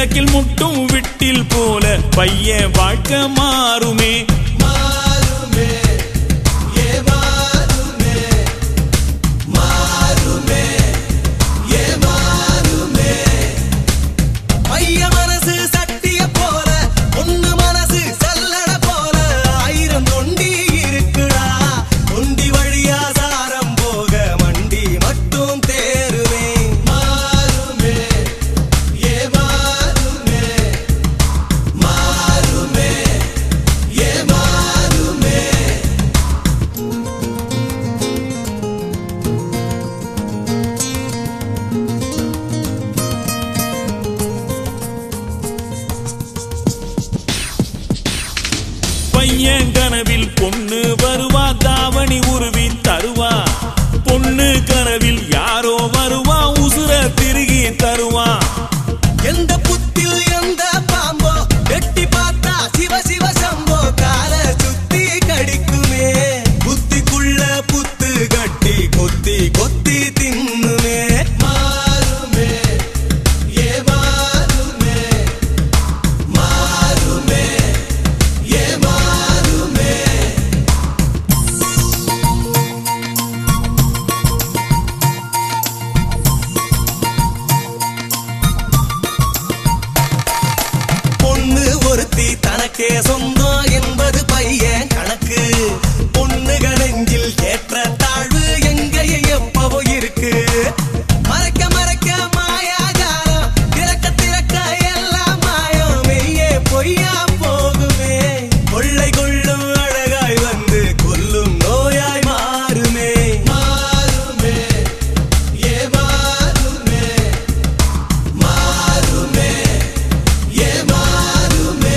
விளக்கில் முட்டும் விட்டில் போல பையன் வாழ்க்கை மாறுமே மாறுமே ஏ மாறுமே மாறுமே ஏ மாறுமே பைய மனசு சட்டிய போல பொண்ணு மனசு சல்லட போல ஆயிரம் தொண்டி இருக்குடா தொண்டி வழியா சாரம் போக மண்டி மட்டும் தேருமே மாறுமே ஏ மாறுமே மாறுமே ஏ மாறுமே பையன் கனவில் பொண்ணு வருவா தாவணி உருவி தருவா பொண்ணு கனவில் யாரோ வருவா உசுர திருகி தருவா எந்த புத்தில் எந்த பாம்போ வெட்டி பார்த்தா சிவ சிவ சம்போ கால சுத்தி கடிக்குமே புத்திக்குள்ள புத்து கட்டி கொத்தி கொத்தி தின்னுமே மாறுமே ஏ மாறுமே மாறுமே ஏ மாறுமே பொண்ணு ஒருத்தி தனக்கே சொந்தம் என்பது பையன் கணக்கு பொண்ணுக நெஞ்சில் ஏற்ற தாழ்வு எங்கேயும் எப்பவோ இருக்கு மறைக்க மறைக்க மாயாஜாலம் திறக்க திறக்க எல்லாம் மாயம் மெய்யே பொய்யா போகுமே கொள்ளை கொள்ளும் அழகாய் வந்து கொல்லும் நோயாய் மாறுமே மாறுமே ஏ மாறுமே மாறுமே ஏ மாறுமே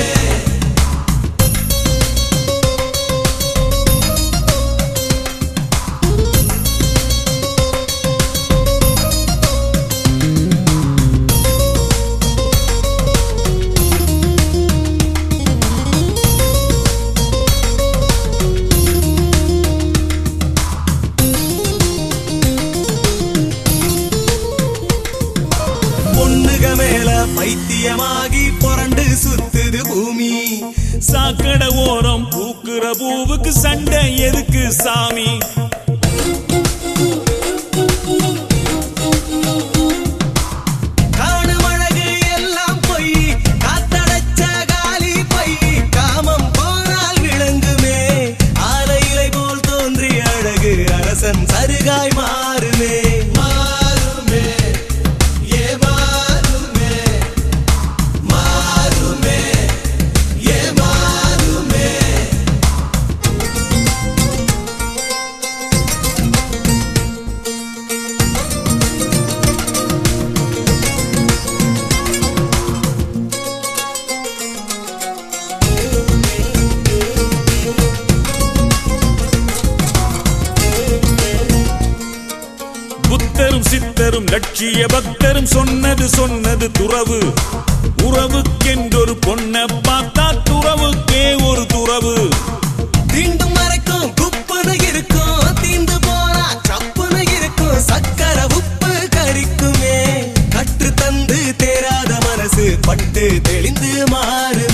பொண்ணுக மேல பைத்தியமாகி புரண்டு சுத்துது பூமி சாக்கட ஓரம் பூக்குற பூவுக்கு சண்டை எதுக்கு சாமி காணும் அழகு எல்லாம் பொய் காத்தடைச்ச காலி பை காமம் போனால் விளங்குமே ஆலை இலை போல் தோன்றிய அழகு அரசன் சருகாய் மாறுமே மாறுமே ஏ மாறுமே மாறுமே ஏ மாறுமே புத்தரும் சித்தரும் லட்சிய பக்தரும் சொன்னது சொன்னது துறவு உறவுக்கென்றொரு பொண்ண பார்த்தா துறவுக்கே ஒரு துறவு தீண்டும் மறைக்கும் குப்புன்னு இருக்கும் தீந்து போனா சப்புன்னு இருக்கும் சக்கர உப்பு கரிக்குமே கற்று தந்து தேராத மனசு பட்டு தெளிந்து மாறுமே